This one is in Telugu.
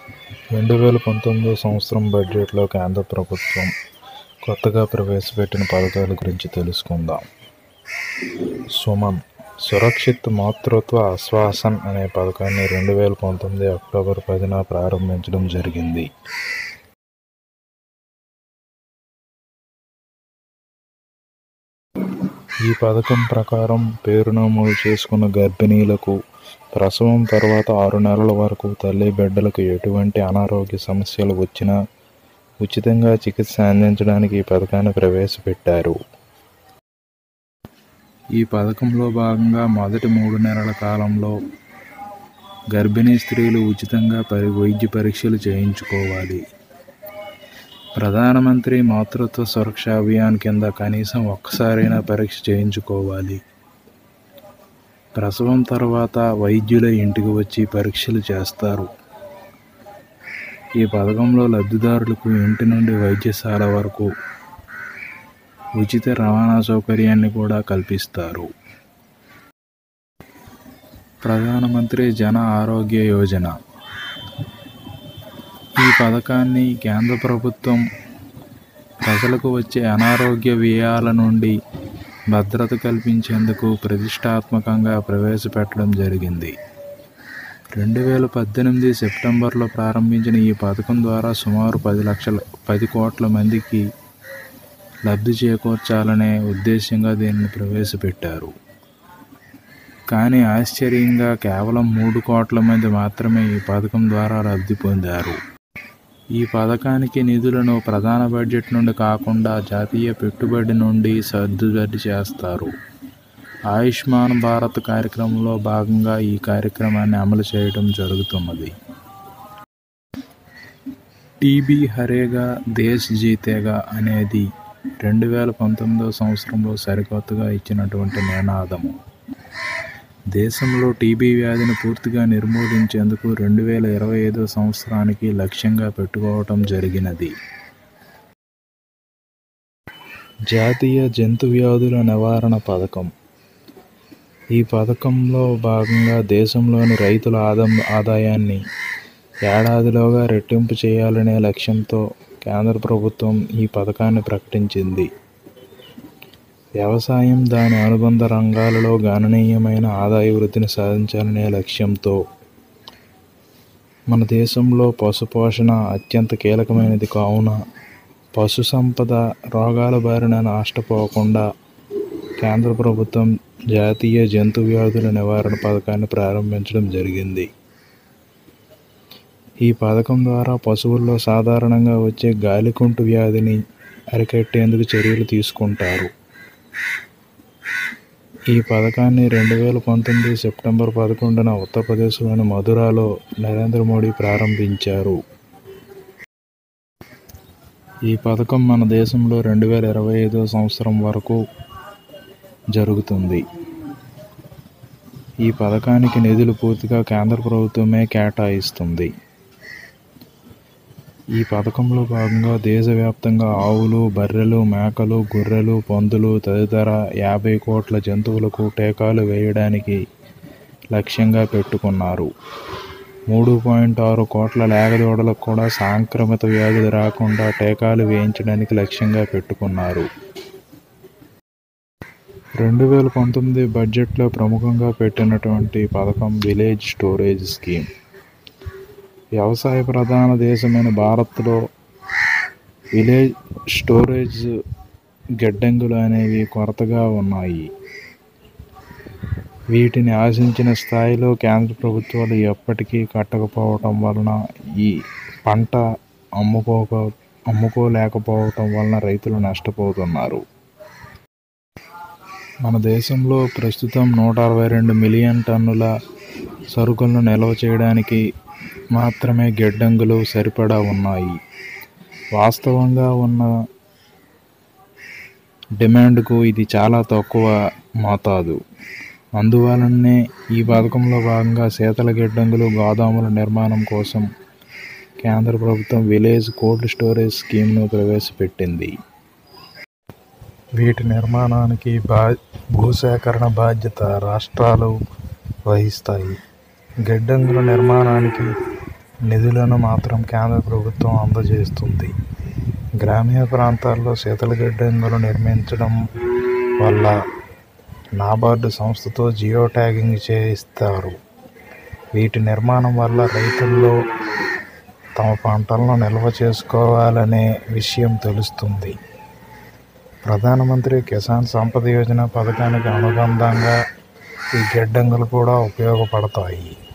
రెండు వేల పంతొమ్మిదో సంవత్సరం బడ్జెట్లో కేంద్ర ప్రభుత్వం కొత్తగా ప్రవేశపెట్టిన పథకాల గురించి తెలుసుకుందాం సుమన్ సురక్షిత్ మాతృత్వ ఆశ్వాసన్ అనే పథకాన్ని రెండు వేల పంతొమ్మిది అక్టోబర్ పదిన ప్రారంభించడం జరిగింది ఈ పథకం ప్రకారం పేరు నమోదు చేసుకున్న గర్భిణీలకు ప్రసవం తర్వాత ఆరు నెలల వరకు తల్లి బిడ్డలకు ఎటువంటి అనారోగ్య సమస్యలు వచ్చినా ఉచితంగా చికిత్స అందించడానికి ఈ పథకాన్ని ప్రవేశపెట్టారు ఈ పథకంలో భాగంగా మొదటి మూడు నెలల కాలంలో గర్భిణీ స్త్రీలు ఉచితంగా పరి వైద్య పరీక్షలు చేయించుకోవాలి ప్రధానమంత్రి మాతృత్వ సురక్ష అభియాన్ కింద కనీసం ఒక్కసారైనా పరీక్ష చేయించుకోవాలి ప్రసవం తర్వాత వైద్యులే ఇంటికి వచ్చి పరీక్షలు చేస్తారు ఈ పథకంలో లబ్ధిదారులకు ఇంటి నుండి వైద్యశాల వరకు ఉచిత రవాణా సౌకర్యాన్ని కూడా కల్పిస్తారు ప్రధానమంత్రి జన ఆరోగ్య యోజన ఈ పథకాన్ని కేంద్ర ప్రభుత్వం ప్రజలకు వచ్చే అనారోగ్య వ్యయాల నుండి భద్రత కల్పించేందుకు ప్రతిష్టాత్మకంగా ప్రవేశపెట్టడం జరిగింది రెండు వేల పద్దెనిమిది సెప్టెంబర్లో ప్రారంభించిన ఈ పథకం ద్వారా సుమారు పది లక్షల పది కోట్ల మందికి లబ్ధి చేకూర్చాలనే ఉద్దేశంగా దీనిని ప్రవేశపెట్టారు కానీ ఆశ్చర్యంగా కేవలం మూడు కోట్ల మంది మాత్రమే ఈ పథకం ద్వారా లబ్ధి పొందారు ఈ పథకానికి నిధులను ప్రధాన బడ్జెట్ నుండి కాకుండా జాతీయ పెట్టుబడి నుండి సర్దుబాటు చేస్తారు ఆయుష్మాన్ భారత్ కార్యక్రమంలో భాగంగా ఈ కార్యక్రమాన్ని అమలు చేయడం జరుగుతున్నది టీబీ హరేగా దేశ్ జీతేగా అనేది రెండు వేల పంతొమ్మిదవ సంవత్సరంలో సరికొత్తగా ఇచ్చినటువంటి నినాదము దేశంలో టీబీ వ్యాధిని పూర్తిగా నిర్మూలించేందుకు రెండు వేల ఇరవై ఐదో సంవత్సరానికి లక్ష్యంగా పెట్టుకోవటం జరిగినది జాతీయ జంతు వ్యాధుల నివారణ పథకం ఈ పథకంలో భాగంగా దేశంలోని రైతుల ఆదా ఆదాయాన్ని ఏడాదిలోగా రెట్టింపు చేయాలనే లక్ష్యంతో కేంద్ర ప్రభుత్వం ఈ పథకాన్ని ప్రకటించింది వ్యవసాయం దాని అనుబంధ రంగాలలో గణనీయమైన ఆదాయ వృద్ధిని సాధించాలనే లక్ష్యంతో మన దేశంలో పశుపోషణ అత్యంత కీలకమైనది కావున పశు సంపద రోగాల బారిన నష్టపోకుండా కేంద్ర ప్రభుత్వం జాతీయ జంతు వ్యాధుల నివారణ పథకాన్ని ప్రారంభించడం జరిగింది ఈ పథకం ద్వారా పశువుల్లో సాధారణంగా వచ్చే గాలికుంటు వ్యాధిని అరికట్టేందుకు చర్యలు తీసుకుంటారు ఈ పథకాన్ని రెండు వేల పంతొమ్మిది సెప్టెంబర్ పదకొండున ఉత్తరప్రదేశ్లోని మధురాలో నరేంద్ర మోడీ ప్రారంభించారు ఈ పథకం మన దేశంలో రెండు వేల ఇరవై ఐదో సంవత్సరం వరకు జరుగుతుంది ఈ పథకానికి నిధులు పూర్తిగా కేంద్ర ప్రభుత్వమే కేటాయిస్తుంది ఈ పథకంలో భాగంగా దేశవ్యాప్తంగా ఆవులు బర్రెలు మేకలు గొర్రెలు పందులు తదితర యాభై కోట్ల జంతువులకు టీకాలు వేయడానికి లక్ష్యంగా పెట్టుకున్నారు మూడు పాయింట్ ఆరు కోట్ల లేగదూడలకు కూడా సాంక్రమిత వ్యాధులు రాకుండా టీకాలు వేయించడానికి లక్ష్యంగా పెట్టుకున్నారు రెండు వేల పంతొమ్మిది బడ్జెట్లో ప్రముఖంగా పెట్టినటువంటి పథకం విలేజ్ స్టోరేజ్ స్కీమ్ వ్యవసాయ ప్రధాన దేశమైన భారత్లో విలేజ్ స్టోరేజ్ గిడ్డంగులు అనేవి కొరతగా ఉన్నాయి వీటిని ఆశించిన స్థాయిలో కేంద్ర ప్రభుత్వాలు ఎప్పటికీ కట్టకపోవటం వలన ఈ పంట అమ్ముకోక అమ్ముకోలేకపోవటం వలన రైతులు నష్టపోతున్నారు మన దేశంలో ప్రస్తుతం నూట అరవై రెండు మిలియన్ టన్నుల సరుకులను నిల్వ చేయడానికి మాత్రమే గిడ్డంగులు సరిపడా ఉన్నాయి వాస్తవంగా ఉన్న డిమాండ్కు ఇది చాలా తక్కువ మోతాదు అందువలనే ఈ పథకంలో భాగంగా శీతల గిడ్డంగులు గోదాముల నిర్మాణం కోసం కేంద్ర ప్రభుత్వం విలేజ్ కోల్డ్ స్టోరేజ్ స్కీమ్ను ప్రవేశపెట్టింది వీటి నిర్మాణానికి బా భూసేకరణ బాధ్యత రాష్ట్రాలు వహిస్తాయి గిడ్డంగుల నిర్మాణానికి నిధులను మాత్రం కేంద్ర ప్రభుత్వం అందజేస్తుంది గ్రామీణ ప్రాంతాల్లో శీతల గిడ్డంగులు నిర్మించడం వల్ల నాబార్డు సంస్థతో జియో ట్యాగింగ్ చేయిస్తారు వీటి నిర్మాణం వల్ల రైతుల్లో తమ పంటలను నిల్వ చేసుకోవాలనే విషయం తెలుస్తుంది ప్రధానమంత్రి కిసాన్ సంపద యోజన పథకానికి అనుబంధంగా ఈ గిడ్డంగులు కూడా ఉపయోగపడతాయి